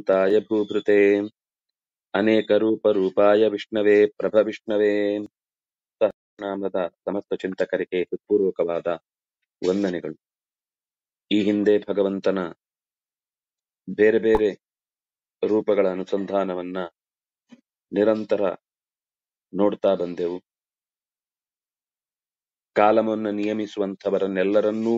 भूताय भूभृते ಅನೇಕರೂಪರೂಪಾಯ ವಿಷ್ಣವೇ ಪ್ರಭವಿಷ್ಣವೇ ನಾಮದ ಸಮಸ್ತ ಚಿಂತಕರಿಗೆ ಹೃತ್ಪೂರ್ವಕವಾದ ವಂದನೆಗಳು ಈ ಹಿಂದೆ ಭಗವಂತನ ಬೇರೆ ಬೇರೆ ರೂಪಗಳ ಅನುಸಂಧಾನವನ್ನ ನಿರಂತರ ನೋಡ್ತಾ ಬಂದೆವು ಕಾಲವನ್ನು ನಿಯಮಿಸುವಂಥವರನ್ನೆಲ್ಲರನ್ನೂ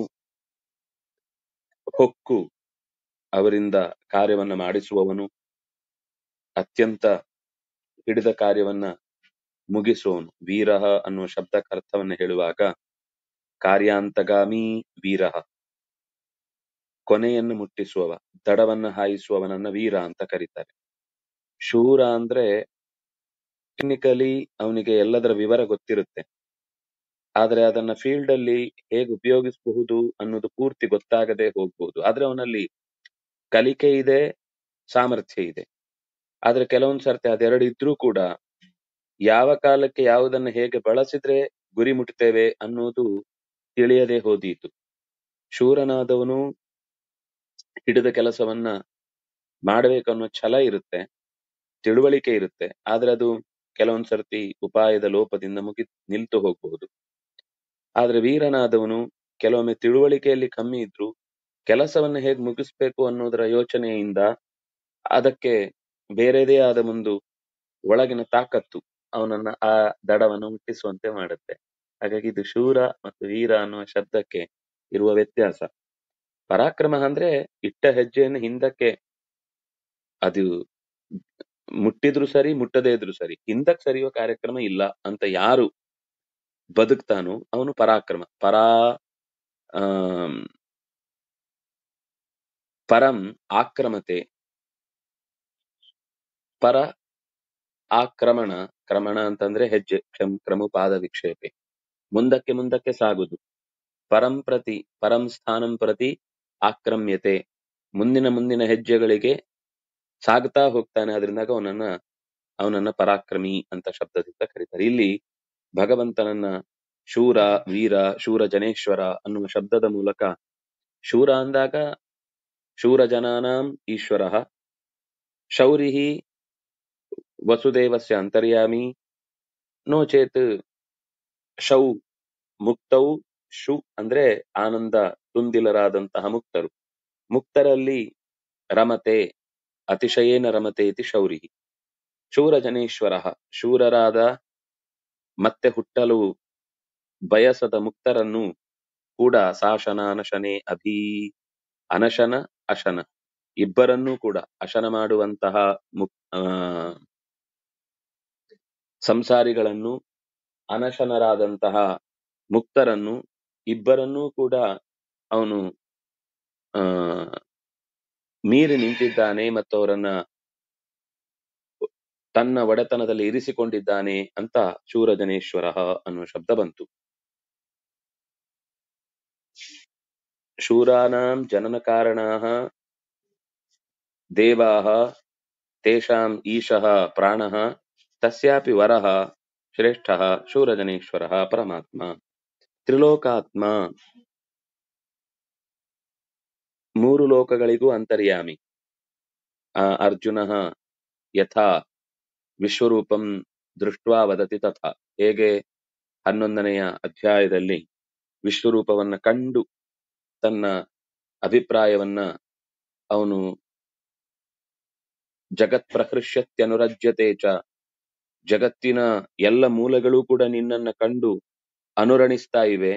ಹೊಕ್ಕು ಅವರಿಂದ ಕಾರ್ಯವನ್ನ ಮಾಡಿಸುವವನು ಅತ್ಯಂತ ಹಿಡಿದ ಕಾರ್ಯವನ್ನ ಮುಗಿಸುವವನು ವೀರಃ ಅನ್ನುವ ಶಬ್ದಕ್ಕೆ ಅರ್ಥವನ್ನು ಹೇಳುವಾಗ ಕಾರ್ಯಾಂತಗಾಮಿ ವೀರಃ ಕೊನೆಯನ್ನು ಮುಟ್ಟಿಸುವವ ದಡವನ್ನ ಹಾಯಿಸುವವನನ್ನ ವೀರ ಅಂತ ಕರೀತಾರೆ ಶೂರ ಅಂದ್ರೆ ಟೆಕ್ನಿಕಲಿ ಅವನಿಗೆ ಎಲ್ಲದರ ವಿವರ ಗೊತ್ತಿರುತ್ತೆ ಆದ್ರೆ ಅದನ್ನ ಫೀಲ್ಡ್ ಅಲ್ಲಿ ಹೇಗೆ ಉಪಯೋಗಿಸಬಹುದು ಅನ್ನೋದು ಪೂರ್ತಿ ಗೊತ್ತಾಗದೆ ಹೋಗ್ಬೋದು ಆದ್ರೆ ಅವನಲ್ಲಿ ಕಲಿಕೆ ಇದೆ ಸಾಮರ್ಥ್ಯ ಇದೆ ಆದ್ರೆ ಕೆಲವೊಂದ್ ಸರ್ತಿ ಅದೆರಡು ಇದ್ರೂ ಕೂಡ ಯಾವ ಕಾಲಕ್ಕೆ ಯಾವುದನ್ನ ಹೇಗೆ ಬಳಸಿದ್ರೆ ಗುರಿ ಮುಟ್ತೇವೆ ಅನ್ನೋದು ತಿಳಿಯದೆ ಹೋದೀತು ಶೂರನಾದವನು ಹಿಡಿದ ಕೆಲಸವನ್ನ ಮಾಡಬೇಕನ್ನೋ ಛಲ ಇರುತ್ತೆ ತಿಳುವಳಿಕೆ ಇರುತ್ತೆ ಆದ್ರೆ ಅದು ಕೆಲವೊಂದ್ ಸರ್ತಿ ಉಪಾಯದ ಲೋಪದಿಂದ ಮುಗಿ ನಿಲ್ತು ಹೋಗಬಹುದು ಆದ್ರೆ ವೀರನಾದವನು ಕೆಲವೊಮ್ಮೆ ತಿಳುವಳಿಕೆಯಲ್ಲಿ ಕಮ್ಮಿ ಇದ್ರು ಕೆಲಸವನ್ನ ಹೇಗೆ ಮುಗಿಸ್ಬೇಕು ಅನ್ನೋದರ ಯೋಚನೆಯಿಂದ ಅದಕ್ಕೆ ಬೇರೆದೇ ಆದ ಮುಂದು ಒಳಗಿನ ತಾಕತ್ತು ಅವನನ್ನ ಆ ದಡವನ್ನು ಮುಟ್ಟಿಸುವಂತೆ ಮಾಡುತ್ತೆ ಹಾಗಾಗಿ ಇದು ಶೂರ ಮತ್ತು ವೀರ ಅನ್ನುವ ಶಬ್ದಕ್ಕೆ ಇರುವ ವ್ಯತ್ಯಾಸ ಪರಾಕ್ರಮ ಅಂದ್ರೆ ಇಟ್ಟ ಹೆಜ್ಜೆಯನ್ನು ಹಿಂದಕ್ಕೆ ಅದು ಮುಟ್ಟಿದ್ರು ಸರಿ ಮುಟ್ಟದೇ ಇದ್ರು ಸರಿ ಹಿಂದಕ್ಕೆ ಸರಿಯುವ ಕಾರ್ಯಕ್ರಮ ಇಲ್ಲ ಅಂತ ಯಾರು ಬದುಕ್ತಾನೋ ಅವನು ಪರಾಕ್ರಮ ಪರಾ ಆಮ್, ಪರಂ ಆಕ್ರಮತೆ ಪರ ಆಕ್ರಮಣ ಕ್ರಮಣ ಅಂತಂದ್ರೆ ಹೆಜ್ಜೆ ಕ್ಷಮ್ ಕ್ರಮಪಾದ ವಿಕ್ಷೇಪೆ ಮುಂದಕ್ಕೆ ಮುಂದಕ್ಕೆ ಸಾಗುದು ಪರಂ ಪ್ರತಿ ಪರಂ ಸ್ಥಾನಂ ಪ್ರತಿ ಆಕ್ರಮ್ಯತೆ ಮುಂದಿನ ಮುಂದಿನ ಹೆಜ್ಜೆಗಳಿಗೆ ಸಾಗ್ತಾ ಹೋಗ್ತಾನೆ ಅದರಿಂದಾಗ ಅವನನ್ನ ಅವನನ್ನ ಪರಾಕ್ರಮಿ ಅಂತ ಶಬ್ದದಿಂದ ಕರೀತಾರೆ ಇಲ್ಲಿ ಭಗವಂತನನ್ನ ಶೂರ ವೀರ ಶೂರ ಜನೇಶ್ವರ ಅನ್ನುವ ಶಬ್ದದ ಮೂಲಕ ಶೂರ ಅಂದಾಗ ಶೂರ ಜನಾನಾಂ ಈಶ್ವರ ಶೌರಿ ವಸುದೇವಸ್ಯ ಅಂತರ್ಯಾಮಿ ನೋ ಚೇತ್ ಶೌ ಮುಕ್ತೌ ಶು ಅಂದ್ರೆ ಆನಂದ ತುಂದಿಲರಾದಂತಹ ಮುಕ್ತರು ಮುಕ್ತರಲ್ಲಿ ರಮತೆ ಅತಿಶಯೇನ ರಮತೆ ಇತಿ ಶೌರಿ ಶೂರಜನೇಶ್ವರ ಶೂರರಾದ ಮತ್ತೆ ಹುಟ್ಟಲು ಬಯಸದ ಮುಕ್ತರನ್ನು ಕೂಡ ಸಾಶನ ಅನಶನೆ ಅಭಿ ಅನಶನ ಅಶನ ಇಬ್ಬರನ್ನೂ ಕೂಡ ಅಶನ ಮಾಡುವಂತಹ ಮುಕ್ ಆ, ಸಂಸಾರಿಗಳನ್ನು ಅನಶನರಾದಂತಹ ಮುಕ್ತರನ್ನು ಇಬ್ಬರನ್ನೂ ಕೂಡ ಅವನು ಆ ಮೀರಿ ನಿಂತಿದ್ದಾನೆ ಮತ್ತು ಅವರನ್ನ ತನ್ನ ಒಡೆತನದಲ್ಲಿ ಇರಿಸಿಕೊಂಡಿದ್ದಾನೆ ಅಂತ ಶೂರಜನೇಶ್ವರ ಅನ್ನುವ ಶಬ್ದ ಬಂತು ಶೂರಾನಾಂ ಜನನ ಕಾರಣಾಹ ದೇವಾಹ ತೇಷಾಂ ಈಶಃ ಪ್ರಾಣಃ ತಸ್ಯಾಪಿ ವರಃ ಶ್ರೇಷ್ಠಃ ಶೂರಜನೇಶ್ವರಃ ಪರಮಾತ್ಮ ತ್ರಿಲೋಕಾತ್ಮ ಮೂರು ಲೋಕಗಳಿಗೂ ಅಂತರ್ಯಾಮಿ ಆ ಅರ್ಜುನಃ ಯಥಾ ವಿಶ್ವರೂಪಂ ದೃಷ್ಟ್ವಾ ವದತಿ ತಥಾ ಹೇಗೆ ಹನ್ನೊಂದನೆಯ ಅಧ್ಯಾಯದಲ್ಲಿ ವಿಶ್ವರೂಪವನ್ನ ಕಂಡು ತನ್ನ ಅಭಿಪ್ರಾಯವನ್ನ ಅವನು ಜಗತ್ ಪ್ರಹೃಷ್ಯತ್ಯನುರಜ್ಯತೆ ಚ ಜಗತ್ತಿನ ಎಲ್ಲ ಮೂಲಗಳು ಕೂಡ ನಿನ್ನನ್ನ ಕಂಡು ಅನುರಣಿಸ್ತಾ ಇವೆ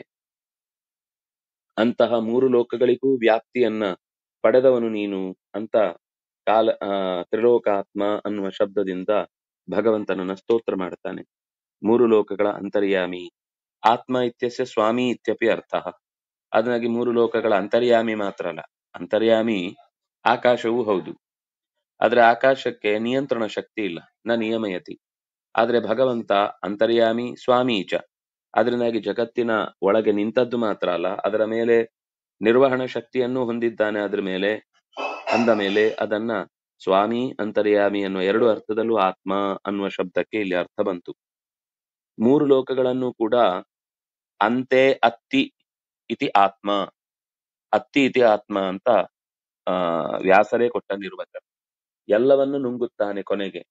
ಅಂತಹ ಮೂರು ಲೋಕಗಳಿಗೂ ವ್ಯಾಪ್ತಿಯನ್ನ ಪಡೆದವನು ನೀನು ಅಂತ ಕಾಲ ಆ, ತ್ರಿಲೋಕಾತ್ಮ ಅನ್ನುವ ಶಬ್ದದಿಂದ ಭಗವಂತನನ್ನ ಸ್ತೋತ್ರ ಮಾಡ್ತಾನೆ ಮೂರು ಲೋಕಗಳ ಅಂತರ್ಯಾಮಿ ಆತ್ಮ ಇತ್ಯಸ್ಯ ಸ್ವಾಮಿ ಇತ್ಯಪಿ ಅರ್ಥ ಅದನ್ನಾಗಿ ಮೂರು ಲೋಕಗಳ ಅಂತರ್ಯಾಮಿ ಮಾತ್ರ ಅಲ್ಲ ಅಂತರ್ಯಾಮಿ ಆಕಾಶವೂ ಹೌದು ಆದ್ರೆ ಆಕಾಶಕ್ಕೆ ನಿಯಂತ್ರಣ ಶಕ್ತಿ ಇಲ್ಲ ನ ನಿಯಮಯತಿ ಆದ್ರೆ ಭಗವಂತ ಅಂತರ್ಯಾಮಿ ಸ್ವಾಮಿ ಚ ಅದರಿಂದಾಗಿ ಜಗತ್ತಿನ ಒಳಗೆ ನಿಂತದ್ದು ಮಾತ್ರ ಅಲ್ಲ ಅದರ ಮೇಲೆ ನಿರ್ವಹಣ ಶಕ್ತಿಯನ್ನು ಹೊಂದಿದ್ದಾನೆ ಅದ್ರ ಮೇಲೆ ಅಂದ ಮೇಲೆ ಅದನ್ನ ಸ್ವಾಮಿ ಅಂತರ್ಯಾಮಿ ಅನ್ನುವ ಎರಡು ಅರ್ಥದಲ್ಲೂ ಆತ್ಮ ಅನ್ನುವ ಶಬ್ದಕ್ಕೆ ಇಲ್ಲಿ ಅರ್ಥ ಬಂತು ಮೂರು ಲೋಕಗಳನ್ನು ಕೂಡ ಅಂತೆ ಅತ್ತಿ ಇತಿ ಆತ್ಮ ಅತ್ತಿ ಇತಿ ಆತ್ಮ ಅಂತ ಆ ವ್ಯಾಸರೇ ಕೊಟ್ಟ ನಿರ್ವಚನ ಎಲ್ಲವನ್ನು ನುಂಗುತ್ತಾನೆ ಕೊನೆಗೆ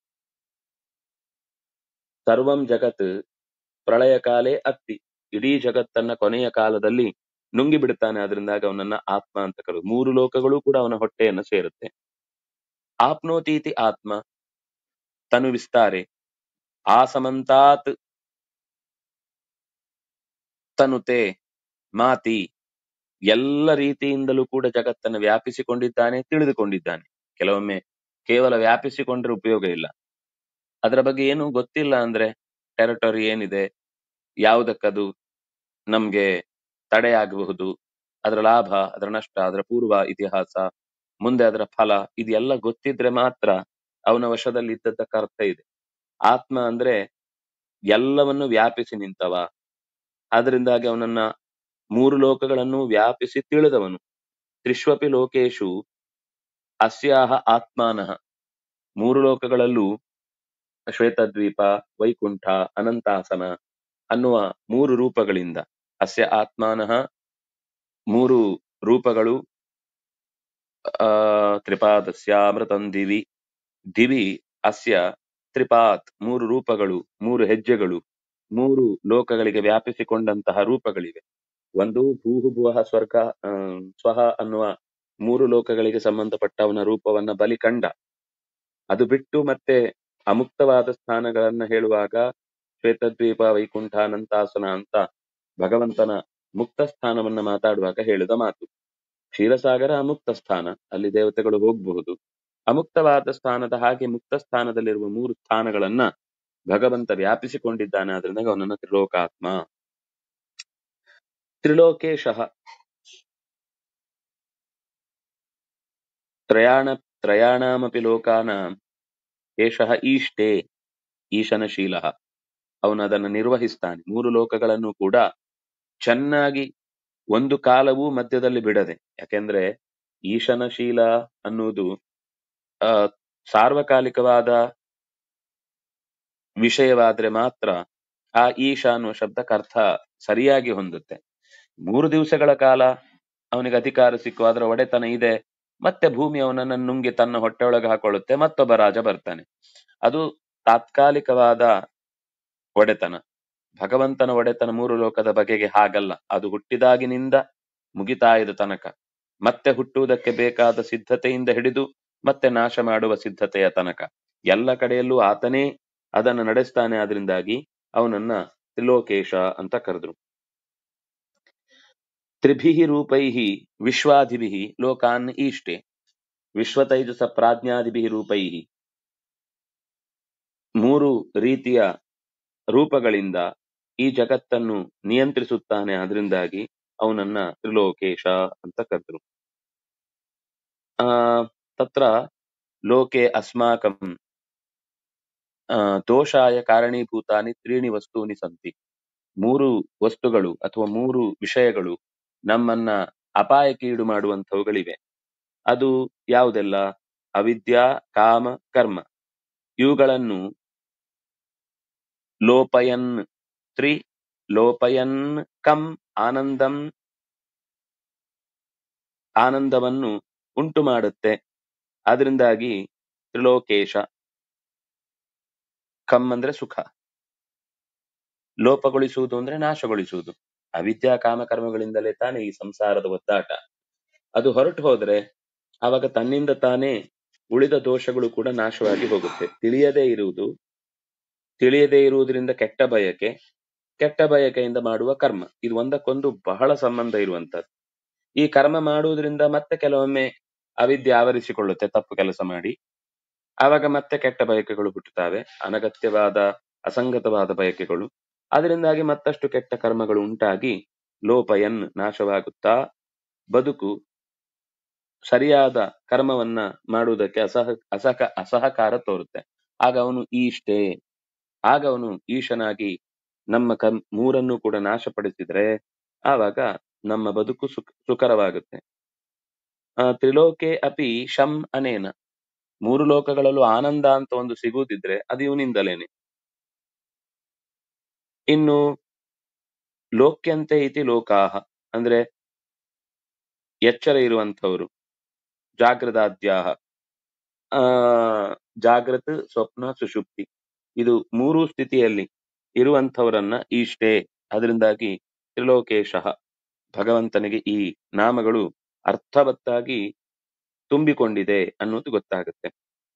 ಸರ್ವಂ ಜಗತ್ ಪ್ರಳಯ ಕಾಲೇ ಅತ್ತಿ ಇಡೀ ಜಗತ್ತನ್ನ ಕೊನೆಯ ಕಾಲದಲ್ಲಿ ನುಂಗಿ ಬಿಡುತ್ತಾನೆ ಅದರಿಂದಾಗಿ ಅವನನ್ನ ಆತ್ಮ ಅಂತ ಕರೆದು ಮೂರು ಲೋಕಗಳು ಕೂಡ ಅವನ ಹೊಟ್ಟೆಯನ್ನ ಸೇರುತ್ತೆ ಆಪ್ನೋತೀತಿ ಆತ್ಮ ತನು ವಿಸ್ತಾರೆ ಆಸಮಂತಾತ್ ತನುತೆ ಮಾತಿ ಎಲ್ಲ ರೀತಿಯಿಂದಲೂ ಕೂಡ ಜಗತ್ತನ್ನು ವ್ಯಾಪಿಸಿಕೊಂಡಿದ್ದಾನೆ ತಿಳಿದುಕೊಂಡಿದ್ದಾನೆ ಕೆಲವೊಮ್ಮೆ ಕೇವಲ ವ್ಯಾಪಿಸಿಕೊಂಡ್ರೆ ಉಪಯೋಗ ಇಲ್ಲ ಅದರ ಬಗ್ಗೆ ಏನು ಗೊತ್ತಿಲ್ಲ ಅಂದ್ರೆ ಟೆರಿಟರಿ ಏನಿದೆ ಯಾವುದಕ್ಕದು ನಮ್ಗೆ ತಡೆಯಾಗಬಹುದು ಅದರ ಲಾಭ ಅದರ ನಷ್ಟ ಅದರ ಪೂರ್ವ ಇತಿಹಾಸ ಮುಂದೆ ಅದರ ಫಲ ಇದೆಲ್ಲ ಗೊತ್ತಿದ್ರೆ ಮಾತ್ರ ಅವನ ವಶದಲ್ಲಿ ಇದ್ದದ್ದಕ್ಕೆ ಅರ್ಥ ಇದೆ ಆತ್ಮ ಅಂದ್ರೆ ಎಲ್ಲವನ್ನು ವ್ಯಾಪಿಸಿ ನಿಂತವ ಆದ್ರಿಂದಾಗಿ ಅವನನ್ನ ಮೂರು ಲೋಕಗಳನ್ನು ವ್ಯಾಪಿಸಿ ತಿಳಿದವನು ತ್ರಿಶ್ವಪಿ ಲೋಕೇಶು ಅಸ್ಯಾಹ ಆತ್ಮಾನಃ ಮೂರು ಲೋಕಗಳಲ್ಲೂ ಶ್ವೇತದ್ವೀಪ ವೈಕುಂಠ ಅನಂತಾಸನ ಅನ್ನುವ ಮೂರು ರೂಪಗಳಿಂದ ಅಸ್ಯ ಆತ್ಮಾನಃ ಮೂರು ರೂಪಗಳು ಆ ತ್ರಿಪಾದಸ್ಯಾಮೃತಂ ದಿವಿ ದಿವಿ ಅಸ್ಯ ತ್ರಿಪಾತ್ ಮೂರು ರೂಪಗಳು ಮೂರು ಹೆಜ್ಜೆಗಳು ಮೂರು ಲೋಕಗಳಿಗೆ ವ್ಯಾಪಿಸಿಕೊಂಡಂತಹ ರೂಪಗಳಿವೆ ಒಂದು ಭೂಹು ಭುವಃ ಸ್ವರ್ಗ ಆ, ಸ್ವಹ ಅನ್ನುವ ಮೂರು ಲೋಕಗಳಿಗೆ ಸಂಬಂಧಪಟ್ಟ ಅವನ ರೂಪವನ್ನ ಬಲಿ ಕಂಡ ಅದು ಬಿಟ್ಟು ಮತ್ತೆ ಅಮುಕ್ತವಾದ ಸ್ಥಾನಗಳನ್ನ ಹೇಳುವಾಗ ಶ್ವೇತದ್ವೀಪ ವೈಕುಂಠ ಅನಂತಾಸನ ಅಂತ ಭಗವಂತನ ಮುಕ್ತ ಸ್ಥಾನವನ್ನ ಮಾತಾಡುವಾಗ ಹೇಳಿದ ಮಾತು ಕ್ಷೀರಸಾಗರ ಅಮುಕ್ತ ಸ್ಥಾನ ಅಲ್ಲಿ ದೇವತೆಗಳು ಹೋಗಬಹುದು ಅಮುಕ್ತವಾದ ಸ್ಥಾನದ ಹಾಗೆ ಮುಕ್ತ ಸ್ಥಾನದಲ್ಲಿರುವ ಮೂರು ಸ್ಥಾನಗಳನ್ನ ಭಗವಂತ ವ್ಯಾಪಿಸಿಕೊಂಡಿದ್ದಾನೆ ಆದ್ರಿಂದ ಅವನನ್ನ ತ್ರಿಲೋಕಾತ್ಮ ತ್ರಿಲೋಕೇಶಃ ತ್ರಯಾಣ ತ್ರಯಾಣಾಮಪಿ ಲೋಕಾನಾಂ ಏಷಃ ಈಷ್ಟೇ ಈಶನಶೀಲ ಅವನು ಅದನ್ನು ನಿರ್ವಹಿಸ್ತಾನೆ ಮೂರು ಲೋಕಗಳನ್ನು ಕೂಡ ಚೆನ್ನಾಗಿ ಒಂದು ಕಾಲವೂ ಮಧ್ಯದಲ್ಲಿ ಬಿಡದೆ ಯಾಕೆಂದ್ರೆ ಈಶನಶೀಲ ಅನ್ನುವುದು ಆ ಸಾರ್ವಕಾಲಿಕವಾದ ವಿಷಯವಾದ್ರೆ ಮಾತ್ರ ಆ ಈಶ ಅನ್ನುವ ಶಬ್ದಕ್ಕೆ ಅರ್ಥ ಸರಿಯಾಗಿ ಹೊಂದುತ್ತೆ ಮೂರು ದಿವಸಗಳ ಕಾಲ ಅವನಿಗೆ ಅಧಿಕಾರ ಸಿಕ್ಕು ಅದರ ಒಡೆತನ ಇದೆ ಮತ್ತೆ ಭೂಮಿ ಅವನನ್ನ ನುಂಗಿ ತನ್ನ ಹೊಟ್ಟೆಯೊಳಗೆ ಹಾಕೊಳ್ಳುತ್ತೆ ಮತ್ತೊಬ್ಬ ರಾಜ ಬರ್ತಾನೆ ಅದು ತಾತ್ಕಾಲಿಕವಾದ ಒಡೆತನ ಭಗವಂತನ ಒಡೆತನ ಮೂರು ಲೋಕದ ಬಗೆಗೆ ಹಾಗಲ್ಲ ಅದು ಹುಟ್ಟಿದಾಗಿನಿಂದ ಮುಗಿತಾ ಇದ್ದ ತನಕ ಮತ್ತೆ ಹುಟ್ಟುವುದಕ್ಕೆ ಬೇಕಾದ ಸಿದ್ಧತೆಯಿಂದ ಹಿಡಿದು ಮತ್ತೆ ನಾಶ ಮಾಡುವ ಸಿದ್ಧತೆಯ ತನಕ ಎಲ್ಲ ಕಡೆಯಲ್ಲೂ ಆತನೇ ಅದನ್ನು ನಡೆಸ್ತಾನೆ ಆದ್ರಿಂದಾಗಿ ಅವನನ್ನ ತ್ರಿಲೋಕೇಶ ಅಂತ ಕರೆದ್ರು ತ್ರಿಭಿಃ ರೂಪೈಃ ವಿಶ್ವಾಧಿಭಿಃ ಲೋಕಾನ್ ಈಷ್ಟೆ ವಿಶ್ವತೈಜಸ ಪ್ರಾಜ್ಞಾದಿಭಿಃ ರೂಪೈಃ ಮೂರು ರೀತಿಯ ರೂಪಗಳಿಂದ ಈ ಜಗತ್ತನ್ನು ನಿಯಂತ್ರಿಸುತ್ತಾನೆ ಅದರಿಂದಾಗಿ ಅವನನ್ನ ತ್ರಿಲೋಕೇಶ ಅಂತ ಕರೆದ್ರು ಆ ತತ್ರ ಲೋಕೆ ಅಸ್ಮಾಕಂ ಆ, ದೋಷಾಯ ಕಾರಣೀಭೂತಾನಿ ತ್ರೀಣಿ ವಸ್ತೂನಿ ಸಂತಿ ಮೂರು ವಸ್ತುಗಳು ಅಥವಾ ಮೂರು ವಿಷಯಗಳು ನಮ್ಮನ್ನ ಅಪಾಯಕ್ಕೆ ಈಡು ಮಾಡುವಂತವುಗಳಿವೆ ಅದು ಯಾವುದೆಲ್ಲ ಅವಿದ್ಯಾ ಕಾಮ ಕರ್ಮ ಇವುಗಳನ್ನು ಲೋಪಯನ್ ತ್ರಿ ಲೋಪಯನ್ ಕಂ ಆನಂದಂ ಆನಂದವನ್ನು ಉಂಟು ಮಾಡುತ್ತೆ ಅದರಿಂದಾಗಿ ತ್ರಿಲೋಕೇಶ ಕಮ್ ಅಂದ್ರೆ ಸುಖ ಲೋಪಗೊಳಿಸುವುದು ಅಂದ್ರೆ ನಾಶಗೊಳಿಸುವುದು ಅವಿದ್ಯಾ ಕಾಮಕರ್ಮಗಳಿಂದಲೇ ತಾನೇ ಈ ಸಂಸಾರದ ಒದ್ದಾಟ ಅದು ಹೊರಟು ಹೋದ್ರೆ ಆವಾಗ ತನ್ನಿಂದ ತಾನೇ ಉಳಿದ ದೋಷಗಳು ಕೂಡ ನಾಶವಾಗಿ ಹೋಗುತ್ತೆ ತಿಳಿಯದೇ ಇರುವುದು ತಿಳಿಯದೇ ಇರುವುದರಿಂದ ಕೆಟ್ಟ ಬಯಕೆ ಕೆಟ್ಟ ಬಯಕೆಯಿಂದ ಮಾಡುವ ಕರ್ಮ ಇದು ಒಂದಕ್ಕೊಂದು ಬಹಳ ಸಂಬಂಧ ಇರುವಂತದ್ದು ಈ ಕರ್ಮ ಮಾಡುವುದರಿಂದ ಮತ್ತೆ ಕೆಲವೊಮ್ಮೆ ಅವಿದ್ಯೆ ಆವರಿಸಿಕೊಳ್ಳುತ್ತೆ ತಪ್ಪು ಕೆಲಸ ಮಾಡಿ ಆವಾಗ ಮತ್ತೆ ಕೆಟ್ಟ ಬಯಕೆಗಳು ಹುಟ್ಟುತ್ತವೆ ಅನಗತ್ಯವಾದ ಅಸಂಗತವಾದ ಬಯಕೆಗಳು ಅದರಿಂದಾಗಿ ಮತ್ತಷ್ಟು ಕೆಟ್ಟ ಕರ್ಮಗಳು ಉಂಟಾಗಿ ಲೋಪಯನ್ ನಾಶವಾಗುತ್ತಾ ಬದುಕು ಸರಿಯಾದ ಕರ್ಮವನ್ನ ಮಾಡುವುದಕ್ಕೆ ಅಸಹ ಅಸಹ ಅಸಹಕಾರ ತೋರುತ್ತೆ ಆಗ ಅವನು ಈಷ್ಟೇ ಆಗ ಅವನು ಈಶನಾಗಿ ನಮ್ಮ ಕರ್ ಮೂರನ್ನು ಕೂಡ ನಾಶಪಡಿಸಿದ್ರೆ ಆವಾಗ ನಮ್ಮ ಬದುಕು ಸುಖ ಸುಕರವಾಗುತ್ತೆ ಆ, ತ್ರಿಲೋಕೆ ಅಪಿ ಶಂ ಅನೇನ ಮೂರು ಲೋಕಗಳಲ್ಲೂ ಆನಂದ ಅಂತ ಒಂದು ಸಿಗುವುದಿದ್ರೆ ಅದು ಇವನಿಂದಲೇನೆ ಇನ್ನು ಲೋಕ್ಯಂತೆ ಇತಿ ಲೋಕಾಹ ಅಂದ್ರೆ ಎಚ್ಚರ ಇರುವಂತವರು ಜಾಗೃದಾದ್ಯಾಹ ಆ ಜಾಗೃತ ಸ್ವಪ್ನ ಸುಷುಪ್ತಿ ಇದು ಮೂರು ಸ್ಥಿತಿಯಲ್ಲಿ ಇರುವಂತವರನ್ನ ಈಷ್ಟೇ ಅದರಿಂದಾಗಿ ತ್ರಿಲೋಕೇಶ ಭಗವಂತನಿಗೆ ಈ ನಾಮಗಳು ಅರ್ಥವತ್ತಾಗಿ ತುಂಬಿಕೊಂಡಿದೆ ಅನ್ನೋದು ಗೊತ್ತಾಗುತ್ತೆ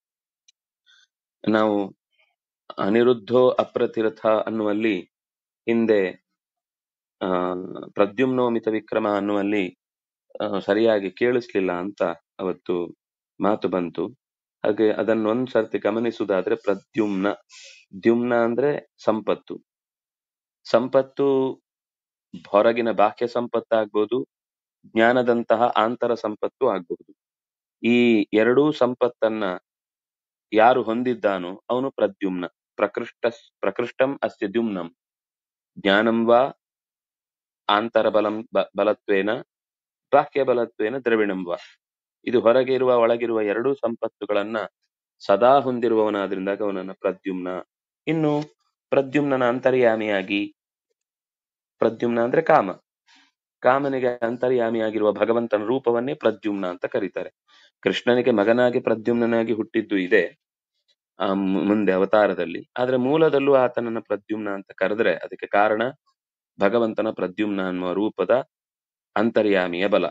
ನಾವು ಅನಿರುದ್ಧೋ ಅಪ್ರತಿರಥ ಅನ್ನುವಲ್ಲಿ ಹಿಂದೆ ಆ ಪ್ರದ್ಯುಮ್ನೋಮಿತ ವಿಕ್ರಮ ಅನ್ನುವಲ್ಲಿ ಆ, ಸರಿಯಾಗಿ ಕೇಳಿಸ್ಲಿಲ್ಲ ಅಂತ ಅವತ್ತು ಮಾತು ಬಂತು ಹಾಗೆ ಅದನ್ನ ಒಂದ್ ಸರ್ತಿ ಗಮನಿಸುವುದಾದ್ರೆ ಪ್ರದ್ಯುಮ್ನ ದ್ಯುಮ್ನ ಅಂದ್ರೆ ಸಂಪತ್ತು ಸಂಪತ್ತು ಹೊರಗಿನ ಬಾಹ್ಯ ಸಂಪತ್ತಾಗ್ಬೋದು ಜ್ಞಾನದಂತಹ ಆಂತರ ಸಂಪತ್ತು ಆಗ್ಬಹುದು ಈ ಎರಡೂ ಸಂಪತ್ತನ್ನ ಯಾರು ಹೊಂದಿದ್ದಾನೋ ಅವನು ಪ್ರದ್ಯುಮ್ನ ಪ್ರಕೃಷ್ಟ ಪ್ರಕೃಷ್ಟಂ ಅಸ್ಯ ದ್ಯುಮ್ನಂ ಜ್ಞಾನಂ ವಾ ಆಂತರ ಬಲಂ ಬ- ಬಲತ್ವೇನ ಬಾಹ್ಯ ಬಲತ್ವೇನ ದ್ರವಿಣಂ ವಾ ಇದು ಹೊರಗೆ ಇರುವ ಒಳಗಿರುವ ಎರಡೂ ಸಂಪತ್ತುಗಳನ್ನ ಸದಾ ಹೊಂದಿರುವವನಾದ್ರಿಂದಾಗ ಅವನನ್ನ ಪ್ರದ್ಯುಮ್ನ ಇನ್ನು ಪ್ರದ್ಯುಮ್ನನ ಅಂತರ್ಯಾಮಿಯಾಗಿ ಪ್ರದ್ಯುಮ್ನ ಅಂದ್ರೆ ಕಾಮ ಕಾಮನಿಗೆ ಅಂತರ್ಯಾಮಿಯಾಗಿರುವ ಭಗವಂತನ ರೂಪವನ್ನೇ ಪ್ರದ್ಯುಮ್ನ ಅಂತ ಕರೀತಾರೆ ಕೃಷ್ಣನಿಗೆ ಮಗನಾಗಿ ಪ್ರದ್ಯುಮ್ನಾಗಿ ಹುಟ್ಟಿದ್ದು ಇದೆ ಆ ಮು- ಮುಂದೆ ಅವತಾರದಲ್ಲಿ ಆದ್ರೆ ಮೂಲದಲ್ಲೂ ಆತನನ್ನ ಪ್ರದ್ಯುಮ್ನ ಅಂತ ಕರೆದ್ರೆ ಅದಕ್ಕೆ ಕಾರಣ ಭಗವಂತನ ಪ್ರದ್ಯುಮ್ನ ಅನ್ನುವ ರೂಪದ ಅಂತರ್ಯಾಮಿಯ ಬಲ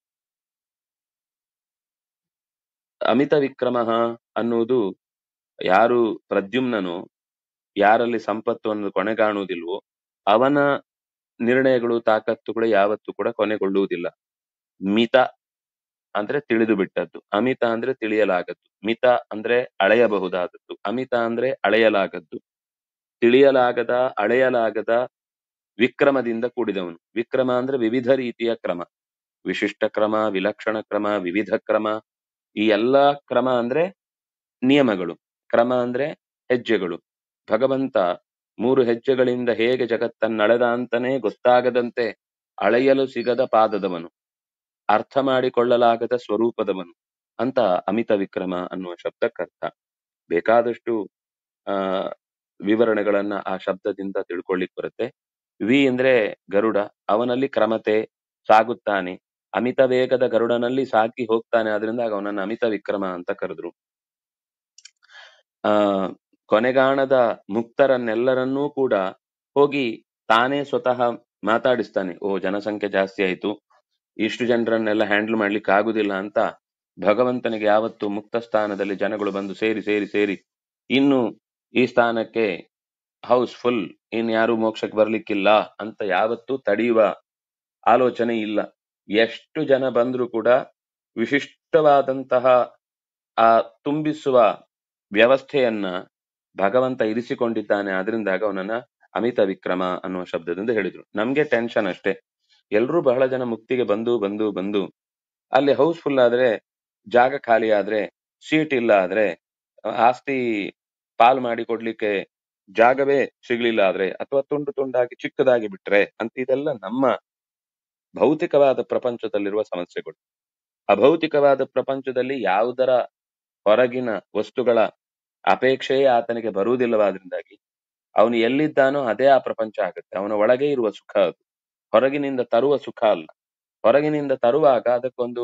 ಅಮಿತ ವಿಕ್ರಮ ಅನ್ನುವುದು ಯಾರು ಪ್ರದ್ಯುಮ್ನನೋ ಯಾರಲ್ಲಿ ಸಂಪತ್ತು ಅನ್ನೋದು ಕೊನೆಗಾಣುವುದಿಲ್ವೋ ಅವನ ನಿರ್ಣಯಗಳು ತಾಕತ್ತುಗಳು ಯಾವತ್ತೂ ಕೂಡ ಕೊನೆಗೊಳ್ಳುವುದಿಲ್ಲ ಮಿತ ಅಂದ್ರೆ ತಿಳಿದು ಬಿಟ್ಟದ್ದು ಅಮಿತ ಅಂದ್ರೆ ತಿಳಿಯಲಾಗದ್ದು ಮಿತ ಅಂದ್ರೆ ಅಳೆಯಬಹುದಾದದ್ದು ಅಮಿತ ಅಂದ್ರೆ ಅಳೆಯಲಾಗದ್ದು ತಿಳಿಯಲಾಗದ ಅಳೆಯಲಾಗದ ವಿಕ್ರಮದಿಂದ ಕೂಡಿದವನು ವಿಕ್ರಮ ಅಂದ್ರೆ ವಿವಿಧ ರೀತಿಯ ಕ್ರಮ ವಿಶಿಷ್ಟ ಕ್ರಮ ವಿಲಕ್ಷಣ ಕ್ರಮ ವಿವಿಧ ಕ್ರಮ ಈ ಎಲ್ಲಾ ಕ್ರಮ ಅಂದ್ರೆ ನಿಯಮಗಳು ಕ್ರಮ ಅಂದ್ರೆ ಹೆಜ್ಜೆಗಳು ಭಗವಂತ ಮೂರು ಹೆಜ್ಜೆಗಳಿಂದ ಹೇಗೆ ಜಗತ್ತನ್ನಳೆದ ಅಂತಾನೆ ಗೊತ್ತಾಗದಂತೆ ಅಳೆಯಲು ಸಿಗದ ಪಾದದವನು ಅರ್ಥ ಮಾಡಿಕೊಳ್ಳಲಾಗದ ಸ್ವರೂಪದವನು ಅಂತ ಅಮಿತ ವಿಕ್ರಮ ಅನ್ನುವ ಶಬ್ದಕ್ಕರ್ಥ ಬೇಕಾದಷ್ಟು ಆ ವಿವರಣೆಗಳನ್ನ ಆ ಶಬ್ದದಿಂದ ತಿಳ್ಕೊಳ್ಳಿಕ್ ಬರುತ್ತೆ ವಿ ಅಂದ್ರೆ ಗರುಡ ಅವನಲ್ಲಿ ಕ್ರಮತೆ ಸಾಗುತ್ತಾನೆ ಅಮಿತ ವೇಗದ ಗರುಡನಲ್ಲಿ ಸಾಗಿ ಹೋಗ್ತಾನೆ ಆದ್ರಿಂದ ಅವನನ್ನ ಅಮಿತ ವಿಕ್ರಮ ಅಂತ ಕರೆದ್ರು ಆ ಕೊನೆಗಾಣದ ಮುಕ್ತರನ್ನೆಲ್ಲರನ್ನೂ ಕೂಡ ಹೋಗಿ ತಾನೇ ಸ್ವತಃ ಮಾತಾಡಿಸ್ತಾನೆ ಓ ಜನಸಂಖ್ಯೆ ಜಾಸ್ತಿ ಆಯ್ತು ಇಷ್ಟು ಜನರನ್ನೆಲ್ಲ ಹ್ಯಾಂಡಲ್ ಮಾಡ್ಲಿಕ್ಕೆ ಆಗುದಿಲ್ಲ ಅಂತ ಭಗವಂತನಿಗೆ ಯಾವತ್ತು ಮುಕ್ತ ಸ್ಥಾನದಲ್ಲಿ ಜನಗಳು ಬಂದು ಸೇರಿ ಸೇರಿ ಸೇರಿ ಇನ್ನು ಈ ಸ್ಥಾನಕ್ಕೆ ಹೌಸ್ ಫುಲ್ ಇನ್ ಯಾರು ಮೋಕ್ಷಕ್ಕೆ ಬರ್ಲಿಕ್ಕಿಲ್ಲ ಅಂತ ಯಾವತ್ತೂ ತಡೆಯುವ ಆಲೋಚನೆ ಇಲ್ಲ ಎಷ್ಟು ಜನ ಬಂದ್ರು ಕೂಡ ವಿಶಿಷ್ಟವಾದಂತಹ ಆ ತುಂಬಿಸುವ ವ್ಯವಸ್ಥೆಯನ್ನ ಭಗವಂತ ಇರಿಸಿಕೊಂಡಿದ್ದಾನೆ ಅದರಿಂದಾಗ ಅವನನ್ನ ಅಮಿತ ವಿಕ್ರಮ ಅನ್ನುವ ಶಬ್ದದಿಂದ ಹೇಳಿದ್ರು ನಮ್ಗೆ ಟೆನ್ಷನ್ ಅಷ್ಟೇ ಎಲ್ರೂ ಬಹಳ ಜನ ಮುಕ್ತಿಗೆ ಬಂದು ಬಂದು ಬಂದು ಅಲ್ಲಿ ಹೌಸ್ಫುಲ್ ಆದ್ರೆ ಜಾಗ ಖಾಲಿ ಆದ್ರೆ ಸೀಟ್ ಇಲ್ಲ ಆದ್ರೆ ಆಸ್ತಿ ಪಾಲ್ ಮಾಡಿ ಕೊಡ್ಲಿಕ್ಕೆ ಜಾಗವೇ ಸಿಗ್ಲಿಲ್ಲ ಆದ್ರೆ ಅಥವಾ ತುಂಡು ತುಂಡಾಗಿ ಚಿಕ್ಕದಾಗಿ ಬಿಟ್ರೆ ಅಂತ ಇದೆಲ್ಲ ನಮ್ಮ ಭೌತಿಕವಾದ ಪ್ರಪಂಚದಲ್ಲಿರುವ ಸಮಸ್ಯೆಗಳು ಅಭೌತಿಕವಾದ ಪ್ರಪಂಚದಲ್ಲಿ ಯಾವುದರ ಹೊರಗಿನ ವಸ್ತುಗಳ ಅಪೇಕ್ಷೆಯೇ ಆತನಿಗೆ ಬರುವುದಿಲ್ಲವಾದ್ರಿಂದಾಗಿ ಅವನು ಎಲ್ಲಿದ್ದಾನೋ ಅದೇ ಆ ಪ್ರಪಂಚ ಆಗುತ್ತೆ ಅವನ ಒಳಗೆ ಇರುವ ಸುಖ ಅದು ಹೊರಗಿನಿಂದ ತರುವ ಸುಖ ಅಲ್ಲ ಹೊರಗಿನಿಂದ ತರುವಾಗ ಅದಕ್ಕೊಂದು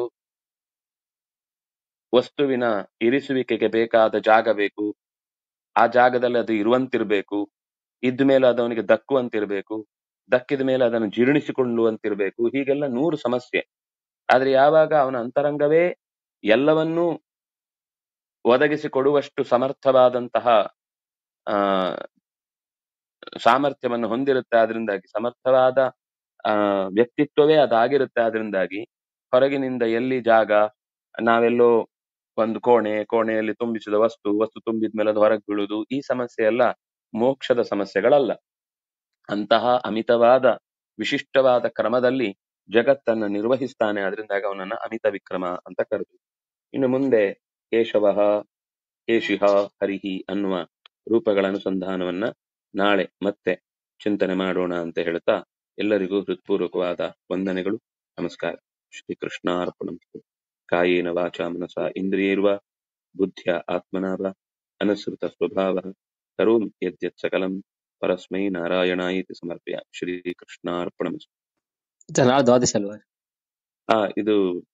ವಸ್ತುವಿನ ಇರಿಸುವಿಕೆಗೆ ಬೇಕಾದ ಜಾಗ ಬೇಕು ಆ ಜಾಗದಲ್ಲಿ ಅದು ಇರುವಂತಿರ್ಬೇಕು ಇದ್ದ ಮೇಲೆ ಅದು ಅವನಿಗೆ ದಕ್ಕುವಂತಿರ್ಬೇಕು ದಕ್ಕಿದ ಮೇಲೆ ಅದನ್ನು ಜೀರ್ಣಿಸಿಕೊಳ್ಳುವಂತಿರ್ಬೇಕು ಹೀಗೆಲ್ಲ ನೂರು ಸಮಸ್ಯೆ ಆದ್ರೆ ಯಾವಾಗ ಅವನ ಅಂತರಂಗವೇ ಎಲ್ಲವನ್ನೂ ಒದಗಿಸಿ ಕೊಡುವಷ್ಟು ಸಮರ್ಥವಾದಂತಹ ಆ ಸಾಮರ್ಥ್ಯವನ್ನು ಹೊಂದಿರುತ್ತೆ ಅದರಿಂದಾಗಿ ಸಮರ್ಥವಾದ ಆ ವ್ಯಕ್ತಿತ್ವವೇ ಅದಾಗಿರುತ್ತೆ ಅದರಿಂದಾಗಿ ಹೊರಗಿನಿಂದ ಎಲ್ಲಿ ಜಾಗ ನಾವೆಲ್ಲೋ ಒಂದು ಕೋಣೆ ಕೋಣೆಯಲ್ಲಿ ತುಂಬಿಸಿದ ವಸ್ತು ವಸ್ತು ತುಂಬಿದ ಮೇಲೆ ಅದು ಹೊರಗೆ ಬೀಳುವುದು ಈ ಸಮಸ್ಯೆ ಎಲ್ಲ ಮೋಕ್ಷದ ಸಮಸ್ಯೆಗಳಲ್ಲ ಅಂತಹ ಅಮಿತವಾದ ವಿಶಿಷ್ಟವಾದ ಕ್ರಮದಲ್ಲಿ ಜಗತ್ತನ್ನ ನಿರ್ವಹಿಸ್ತಾನೆ ಅದರಿಂದಾಗ ಅವನನ್ನ ಅಮಿತ ವಿಕ್ರಮ ಅಂತ ಕರೆದು ಇನ್ನು ಮುಂದೆ ಕೇಶವ ಕೇಶಿಹ ಹರಿಹಿ ಅನ್ನುವ ರೂಪಗಳ ಅನುಸಂಧಾನವನ್ನ ನಾಳೆ ಮತ್ತೆ ಚಿಂತನೆ ಮಾಡೋಣ ಅಂತ ಹೇಳ್ತಾ ಎಲ್ಲರಿಗೂ ಹೃತ್ಪೂರ್ವಕವಾದ ವಂದನೆಗಳು ನಮಸ್ಕಾರ ಶ್ರೀ ಕೃಷ್ಣಾರ್ಪಣಮಸ್ತು ಕಾಯೇನ ವಾಚಾ ಮನಸ ಇಂದ್ರಿಯೇರ್ವ ಬುದ್ಧ್ಯ ಆತ್ಮನಾ ವಾ ಅನುಸೃತ ಸ್ವಭಾವ ಕರೋಮಿ ಯದ್ಯತ್ ಸಕಲಂ ಪರಸ್ಮೈ ನಾರಾಯಣಾಯಿತಿ ಸಮರ್ಪಯ ಶ್ರೀ ಕೃಷ್ಣಾರ್ಪಣಮಸ್ತು ನಾಳೆ ದ್ವಾದಶ ಅಲ್ವಾ ಆ ಇದು